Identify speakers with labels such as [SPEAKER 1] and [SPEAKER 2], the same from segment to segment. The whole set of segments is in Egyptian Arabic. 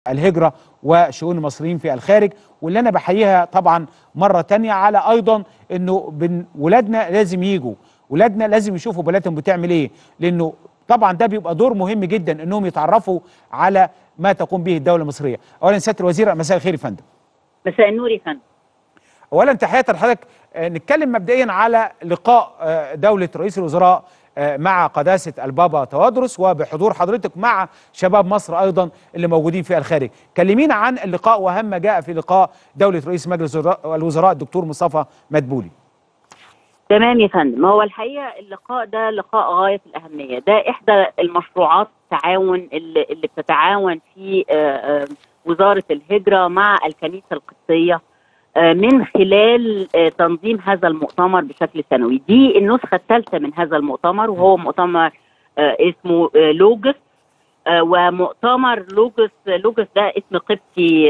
[SPEAKER 1] الهجرة وشؤون المصريين في الخارج واللي أنا بحييها طبعا مرة تانية على أيضا أنه بن ولادنا لازم يجوا ولادنا لازم يشوفوا بلادهم بتعمل إيه لأنه طبعا ده بيبقى دور مهم جدا أنهم يتعرفوا على ما تقوم به الدولة المصرية أولا سيادة الوزير مساء الخير يا فندم
[SPEAKER 2] مساء النور يا فندم
[SPEAKER 1] اولا تحياتي لحضرتك آه، نتكلم مبدئيا على لقاء آه، دوله رئيس الوزراء آه، مع قداسه البابا توادرس وبحضور حضرتك مع شباب مصر ايضا اللي موجودين في الخارج كلمينا عن اللقاء واهم ما جاء في لقاء دوله رئيس مجلس الوزراء الدكتور مصطفى مدبولي
[SPEAKER 2] تمام يا فندم هو الحقيقه اللقاء ده لقاء غايه في الاهميه ده احدى المشروعات التعاون اللي, اللي بتتعاون في وزاره الهجره مع الكنيسه القبطيه من خلال تنظيم هذا المؤتمر بشكل سنوي دي النسخة الثالثة من هذا المؤتمر وهو مؤتمر اسمه لوجس ومؤتمر لوجس لوجس ده اسم قبطي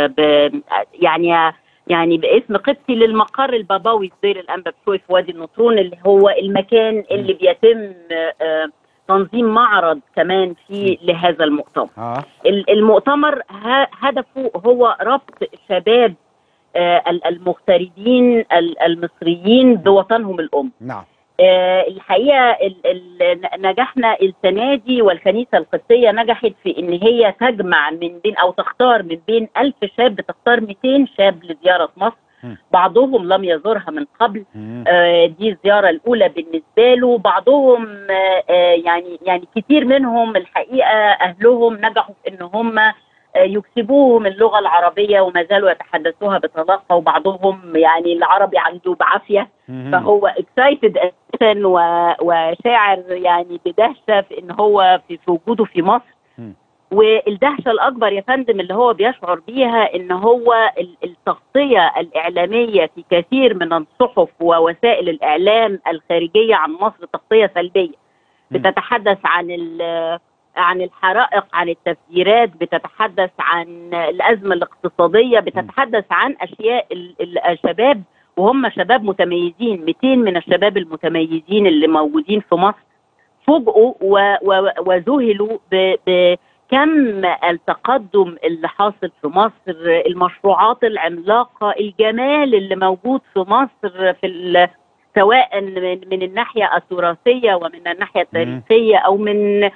[SPEAKER 2] يعني يعني باسم قبطي للمقر البابوي في دير الانبا بشوي في وادي النطرون اللي هو المكان اللي بيتم تنظيم معرض كمان فيه لهذا المؤتمر
[SPEAKER 1] آه.
[SPEAKER 2] المؤتمر هدفه هو ربط شباب المغتربين المصريين بوطنهم الام
[SPEAKER 1] نعم
[SPEAKER 2] الحقيقه نجحنا السنه دي والكنيسه القبطيه نجحت في ان هي تجمع من بين او تختار من بين ألف شاب تختار 200 شاب لزياره مصر بعضهم لم يزورها من قبل آه دي الزياره الاولى بالنسبه له بعضهم آه يعني يعني كتير منهم الحقيقه اهلهم نجحوا في ان هم يكسبوهم اللغه العربيه وما زالوا يتحدثوها بطلاقه وبعضهم يعني العربي عنده بعافيه فهو اكسايتد اساسا وشاعر يعني بدهشه في ان هو في, في وجوده في مصر والدهشه الاكبر يا فندم اللي هو بيشعر بيها ان هو التغطيه الاعلاميه في كثير من الصحف ووسائل الاعلام الخارجيه عن مصر تغطيه سلبيه بتتحدث عن عن الحرائق عن التفجيرات بتتحدث عن الأزمة الاقتصادية بتتحدث عن أشياء الشباب وهم شباب متميزين 200 من الشباب المتميزين اللي موجودين في مصر فوجئوا وذهلوا بكم التقدم اللي حاصل في مصر المشروعات العملاقة الجمال اللي موجود في مصر في سواء من الناحية التراثية ومن الناحية التاريخية أو من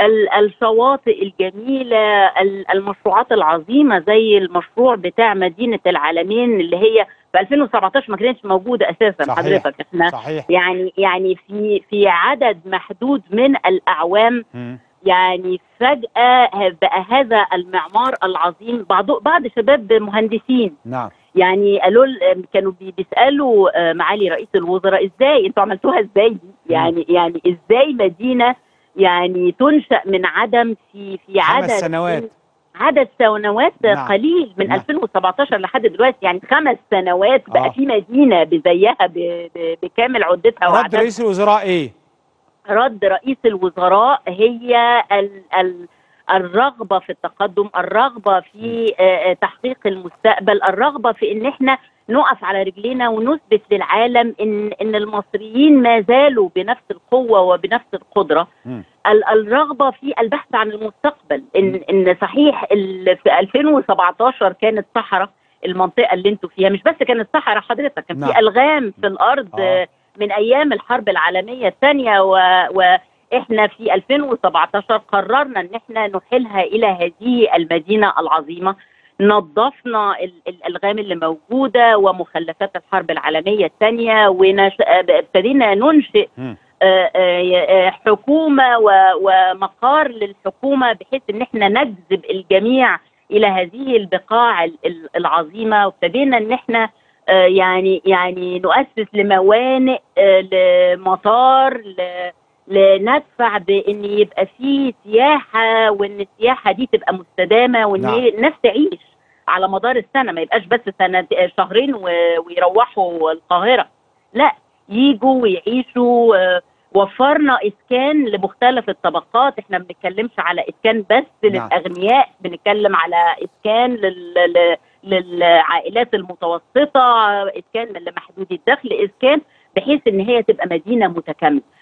[SPEAKER 2] الشواطئ الجميلة المشروعات العظيمة زي المشروع بتاع مدينة العالمين اللي هي في 2017 ما كانتش موجودة أساسا
[SPEAKER 1] صحيح.
[SPEAKER 2] حضرتك احنا
[SPEAKER 1] صحيح.
[SPEAKER 2] يعني يعني في في عدد محدود من الأعوام
[SPEAKER 1] م.
[SPEAKER 2] يعني فجأة بقى هذا المعمار العظيم بعض بعض شباب مهندسين
[SPEAKER 1] نعم
[SPEAKER 2] يعني قالوا كانوا بيسالوا معالي رئيس الوزراء ازاي انتوا عملتوها ازاي دي يعني يعني ازاي مدينه يعني تنشا من عدم في في عدد
[SPEAKER 1] سنوات
[SPEAKER 2] عدد سنوات
[SPEAKER 1] نعم.
[SPEAKER 2] قليل من
[SPEAKER 1] نعم.
[SPEAKER 2] 2017 لحد دلوقتي يعني خمس سنوات بقى
[SPEAKER 1] آه.
[SPEAKER 2] في مدينه بزيها ب- ب- بكامل عدتها
[SPEAKER 1] رد
[SPEAKER 2] وعددها.
[SPEAKER 1] رئيس الوزراء ايه
[SPEAKER 2] رد رئيس الوزراء هي ال ال الرغبة في التقدم الرغبة في آه، تحقيق المستقبل الرغبة في ان احنا نقف على رجلينا ونثبت للعالم ان ان المصريين ما زالوا بنفس القوة وبنفس القدرة
[SPEAKER 1] م.
[SPEAKER 2] ال- الرغبة في البحث عن المستقبل ان ان صحيح ال- في 2017 كانت صحراء المنطقة اللي انتوا فيها مش بس كانت صحراء حضرتك كان
[SPEAKER 1] نعم.
[SPEAKER 2] في ألغام في الأرض
[SPEAKER 1] آه.
[SPEAKER 2] آه. من ايام الحرب العالميه الثانيه و... واحنا في 2017 قررنا ان احنا نحيلها الى هذه المدينه العظيمه نظفنا ال- الالغام اللي موجوده ومخلفات الحرب العالميه الثانيه وابتدينا ننشئ
[SPEAKER 1] م.
[SPEAKER 2] آه، آه، حكومه و- ومقار للحكومه بحيث ان احنا نجذب الجميع الى هذه البقاع ال- ال- العظيمه وابتدينا ان احنا آه، يعني يعني نؤسس لموانئ آه، لمطار ل- لندفع بان يبقى في سياحه وان السياحه دي تبقى مستدامه وان
[SPEAKER 1] نعم.
[SPEAKER 2] هي الناس تعيش على مدار السنه ما يبقاش بس سنه شهرين و- ويروحوا القاهره لا يجوا ويعيشوا آه، وفرنا اسكان لمختلف الطبقات احنا ما بنتكلمش على اسكان بس
[SPEAKER 1] نعم.
[SPEAKER 2] للاغنياء بنتكلم على اسكان لل... لل- للعائلات المتوسطه اسكان لمحدودي الدخل اسكان بحيث ان هي تبقى مدينه متكامله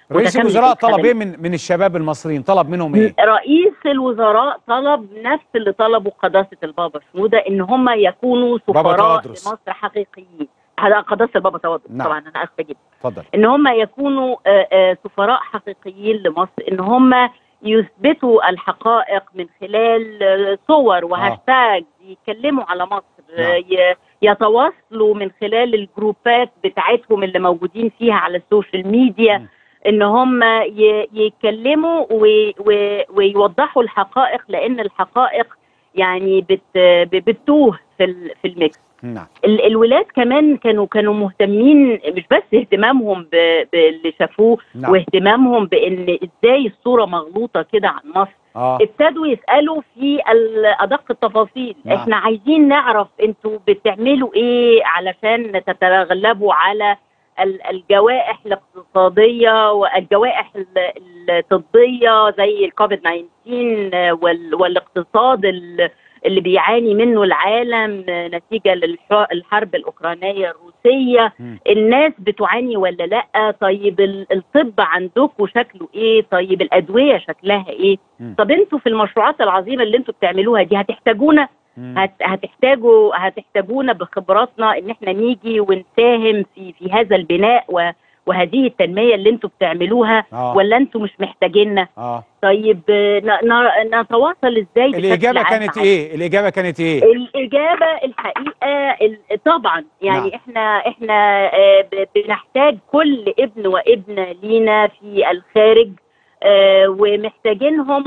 [SPEAKER 1] رئيس
[SPEAKER 2] متكاملة
[SPEAKER 1] الوزراء طلب
[SPEAKER 2] الخدمات.
[SPEAKER 1] ايه من من الشباب المصريين طلب منهم ايه
[SPEAKER 2] رئيس الوزراء طلب نفس اللي طلبه قداسه البابا شنوده ان هم يكونوا
[SPEAKER 1] بابا
[SPEAKER 2] سفراء
[SPEAKER 1] تودرس.
[SPEAKER 2] لمصر حقيقيين هذا قداسه البابا تودرس
[SPEAKER 1] نعم.
[SPEAKER 2] طبعا انا اسفه جدا
[SPEAKER 1] اتفضل
[SPEAKER 2] ان هم يكونوا آه، آه، سفراء حقيقيين لمصر ان هم يثبتوا الحقائق من خلال آه، صور وهاشتاج يتكلموا على مصر
[SPEAKER 1] نعم.
[SPEAKER 2] آه، ي- يتواصلوا من خلال الجروبات بتاعتهم اللي موجودين فيها على السوشيال ميديا
[SPEAKER 1] م.
[SPEAKER 2] ان هم ي- يتكلموا و- و- ويوضحوا الحقائق لان الحقائق يعني بت بتوه في ال- في الميكس
[SPEAKER 1] نعم
[SPEAKER 2] ال- الولاد كمان كانوا كانوا مهتمين مش بس اهتمامهم ب- باللي شافوه
[SPEAKER 1] نعم.
[SPEAKER 2] واهتمامهم بان ازاي الصوره مغلوطه كده عن مصر
[SPEAKER 1] اه
[SPEAKER 2] ابتدوا يسالوا في ال- ادق التفاصيل
[SPEAKER 1] نعم.
[SPEAKER 2] احنا عايزين نعرف انتوا بتعملوا ايه علشان تتغلبوا على ال- الجوائح الاقتصاديه والجوائح ال- الطبيه زي الكوفيد 19 وال- والاقتصاد ال- اللي بيعاني منه العالم نتيجه للحرب الاوكرانيه الروسيه
[SPEAKER 1] مم.
[SPEAKER 2] الناس بتعاني ولا لا طيب ال- الطب عندكم شكله ايه طيب الادويه شكلها ايه
[SPEAKER 1] مم.
[SPEAKER 2] طب انتوا في المشروعات العظيمه اللي انتوا بتعملوها دي هتحتاجونا
[SPEAKER 1] مم.
[SPEAKER 2] هت هتحتاجوا هتحتاجونا بخبراتنا ان احنا نيجي ونساهم في في هذا البناء و وهذه التنميه اللي انتوا بتعملوها
[SPEAKER 1] اه
[SPEAKER 2] ولا انتوا مش محتاجيننا
[SPEAKER 1] اه
[SPEAKER 2] طيب آه، ن- ن- نتواصل ازاي بشكل
[SPEAKER 1] الاجابه
[SPEAKER 2] عام
[SPEAKER 1] كانت
[SPEAKER 2] مع
[SPEAKER 1] ايه الاجابه كانت ايه
[SPEAKER 2] الإجابة الحقيقة ال- طبعا يعني
[SPEAKER 1] نعم.
[SPEAKER 2] نعم. احنا احنا آه، ب- بنحتاج كل ابن وابنة لينا في الخارج آه، ومحتاجينهم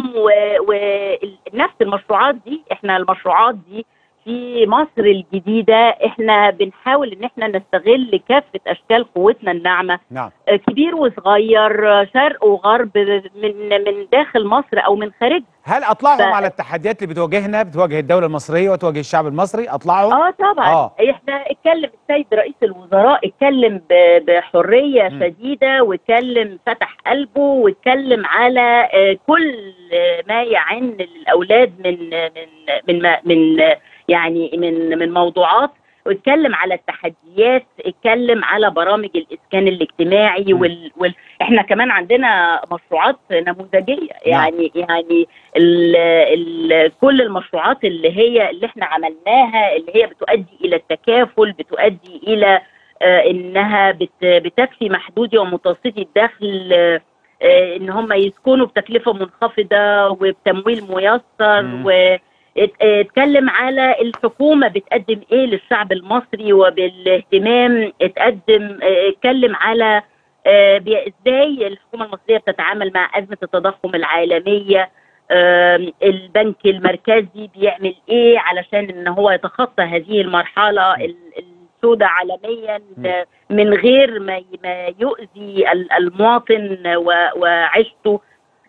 [SPEAKER 2] ونفس المشروعات دي احنا المشروعات دي في مصر الجديدة احنا بنحاول ان احنا نستغل كافة اشكال قوتنا الناعمة
[SPEAKER 1] نعم
[SPEAKER 2] آه، كبير وصغير آه، شرق وغرب من من داخل مصر او من خارجها
[SPEAKER 1] هل اطلعهم
[SPEAKER 2] ف-
[SPEAKER 1] على التحديات اللي بتواجهنا بتواجه الدوله المصريه وتواجه الشعب المصري اطلعهم
[SPEAKER 2] اه طبعا
[SPEAKER 1] آه.
[SPEAKER 2] آه. احنا اتكلم السيد رئيس الوزراء اتكلم ب- بحريه
[SPEAKER 1] م.
[SPEAKER 2] شديده واتكلم فتح قلبه واتكلم على آه، كل آه، ما يعن للاولاد من آه، من من ما- من آه، يعني من من موضوعات واتكلم على التحديات اتكلم على برامج الاسكان الاجتماعي
[SPEAKER 1] م.
[SPEAKER 2] وال... وال... احنا كمان عندنا مشروعات نموذجيه يعني يعني ال ال كل المشروعات اللي هي اللي احنا عملناها اللي هي بتؤدي الى التكافل بتؤدي الى آه انها بت بتكفي محدودي ومتوسطي الدخل آه آه، ان هم يسكنوا بتكلفه منخفضه وبتمويل ميسر
[SPEAKER 1] مم.
[SPEAKER 2] و ات- اتكلم على الحكومه بتقدم ايه للشعب المصري وبالاهتمام اتقدم اه، اتكلم على اه، بي- ازاي الحكومه المصريه بتتعامل مع ازمه التضخم العالميه آم، البنك المركزي بيعمل ايه علشان ان هو يتخطى هذه المرحله ال- السوداء عالميا
[SPEAKER 1] م.
[SPEAKER 2] من غير ما ي- ما يؤذي ال- المواطن و- وعيشته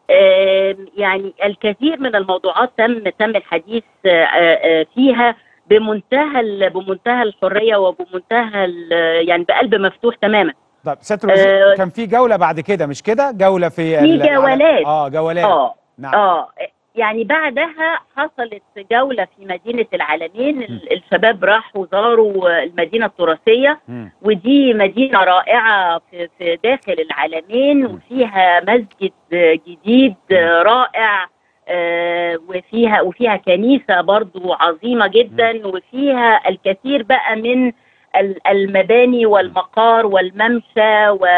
[SPEAKER 2] آم، يعني الكثير من الموضوعات تم تم الحديث آه، آه، فيها بمنتهى ال- بمنتهى الحريه وبمنتهى ال- يعني بقلب مفتوح تماما
[SPEAKER 1] طب سياده الوزير
[SPEAKER 2] آه،
[SPEAKER 1] كان في جوله بعد كده مش كده جوله في
[SPEAKER 2] في
[SPEAKER 1] ال- على-
[SPEAKER 2] جولات.
[SPEAKER 1] اه جولات
[SPEAKER 2] اه
[SPEAKER 1] نعم
[SPEAKER 2] اه يعني بعدها حصلت جوله في مدينه العالمين ال- الشباب راحوا زاروا المدينه التراثيه
[SPEAKER 1] مم.
[SPEAKER 2] ودي مدينه رائعه في, في داخل العالمين
[SPEAKER 1] م.
[SPEAKER 2] وفيها مسجد جديد رائع آه، وفيها وفيها كنيسه برضو عظيمه جدا وفيها الكثير بقى من ال- المباني والمقار والممشى و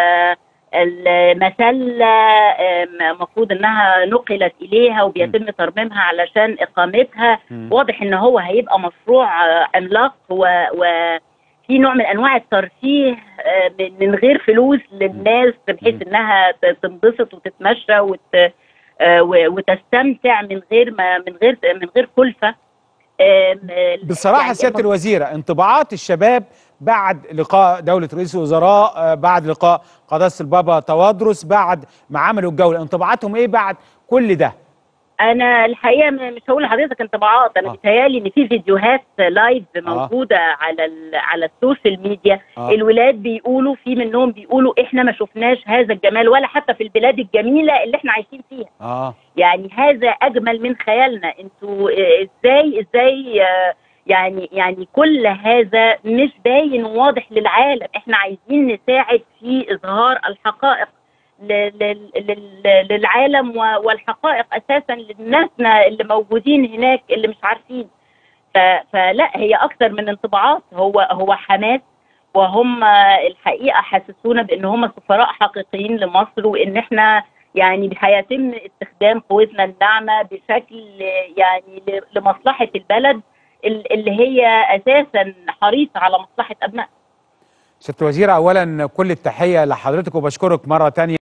[SPEAKER 2] المسلة المفروض انها نقلت اليها وبيتم ترميمها علشان اقامتها
[SPEAKER 1] مم.
[SPEAKER 2] واضح ان هو هيبقى مشروع آه، عملاق و, و في نوع من انواع الترفيه آه، من من غير فلوس للناس بحيث
[SPEAKER 1] مم.
[SPEAKER 2] انها ت- تنبسط وتتمشى وت آه، و- وتستمتع من غير ما من غير من غير كلفه آم، آه،
[SPEAKER 1] بصراحه
[SPEAKER 2] يعني
[SPEAKER 1] سياده الوزيره انطباعات الشباب بعد لقاء دوله رئيس الوزراء آه، بعد لقاء قداسه البابا توادرس بعد ما عملوا الجوله انطباعاتهم ايه بعد كل ده
[SPEAKER 2] انا الحقيقه م- مش هقول لحضرتك انطباعات انا
[SPEAKER 1] آه.
[SPEAKER 2] بيتهيألي ان في فيديوهات لايف موجوده على ال- على السوشيال ميديا
[SPEAKER 1] آه.
[SPEAKER 2] الولاد بيقولوا في منهم بيقولوا احنا ما شفناش هذا الجمال ولا حتى في البلاد الجميله اللي احنا عايشين فيها
[SPEAKER 1] اه
[SPEAKER 2] يعني هذا اجمل من خيالنا انتوا آه، ازاي ازاي آه، يعني يعني كل هذا مش باين وواضح للعالم احنا عايزين نساعد في اظهار الحقائق ل- لل- لل- للعالم و- والحقائق اساسا للناسنا اللي موجودين هناك اللي مش عارفين ف- فلا هي اكثر من انطباعات هو هو حماس وهم الحقيقه حسسونا بان هم سفراء حقيقيين لمصر وان احنا يعني هيتم استخدام قوتنا الناعمه بشكل يعني ل- لمصلحه البلد ال- اللي هي اساسا حريصه على مصلحه ابنائها
[SPEAKER 1] سياده الوزير اولا كل التحيه لحضرتك وبشكرك مره تانية